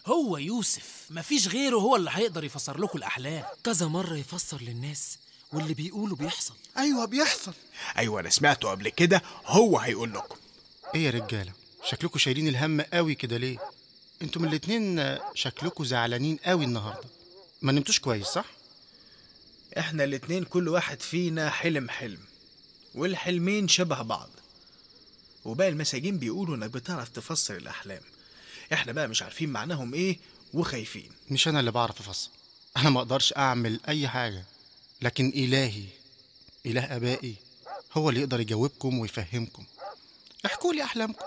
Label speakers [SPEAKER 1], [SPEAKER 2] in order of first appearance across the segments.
[SPEAKER 1] هو يوسف مفيش غيره هو اللي هيقدر يفسر لكم الأحلام
[SPEAKER 2] كذا مرة يفسر للناس واللي بيقولوا بيحصل
[SPEAKER 3] ايوه بيحصل
[SPEAKER 4] ايوه انا سمعته قبل كده هو هيقول لكم
[SPEAKER 3] ايه يا رجاله شكلكم شايلين الهم قوي كده ليه انتم الاتنين آه، شكلكم زعلانين قوي النهارده ما نمتوش كويس صح
[SPEAKER 4] احنا الاتنين كل واحد فينا حلم حلم والحلمين شبه بعض وباقي المساجين بيقولوا انك بتعرف تفسر الاحلام احنا بقى مش عارفين معناهم ايه وخايفين
[SPEAKER 3] مش انا اللي بعرف افسر انا ما اقدرش اعمل اي حاجه لكن الهي اله ابائي هو اللي يقدر يجاوبكم ويفهمكم احكوا لي احلامكم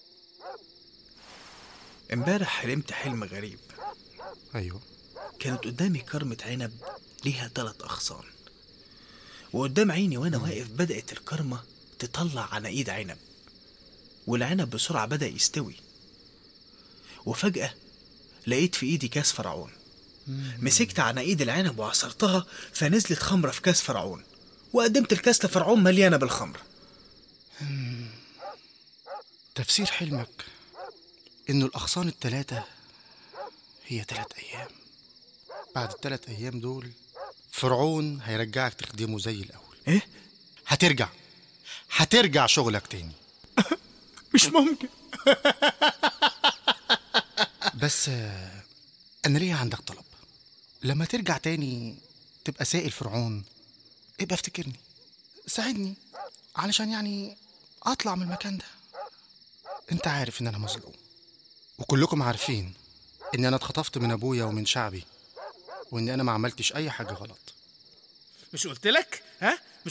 [SPEAKER 4] امبارح حلمت حلم غريب
[SPEAKER 3] ايوه
[SPEAKER 4] كانت قدامي كرمة عنب ليها تلات أغصان وقدام عيني وأنا واقف بدأت الكرمة تطلع عناقيد عنب والعنب بسرعة بدأ يستوي وفجأة لقيت في إيدي كاس فرعون مسكت عناقيد العنب وعصرتها فنزلت خمرة في كاس فرعون وقدمت الكاس لفرعون مليانة بالخمر
[SPEAKER 3] تفسير حلمك انه الاغصان التلاتة هي تلات ايام بعد التلات ايام دول فرعون هيرجعك تخدمه زي الاول
[SPEAKER 4] إيه؟
[SPEAKER 3] هترجع هترجع شغلك تاني
[SPEAKER 4] مش ممكن
[SPEAKER 3] بس آه، انا ليا عندك طلب لما ترجع تاني تبقى سائل فرعون ابقى افتكرني ساعدني علشان يعني اطلع من المكان ده انت عارف ان انا مظلوم وكلكم عارفين ان انا اتخطفت من ابويا ومن شعبي وان انا ما عملتش اي حاجه غلط
[SPEAKER 1] مش قلت لك ها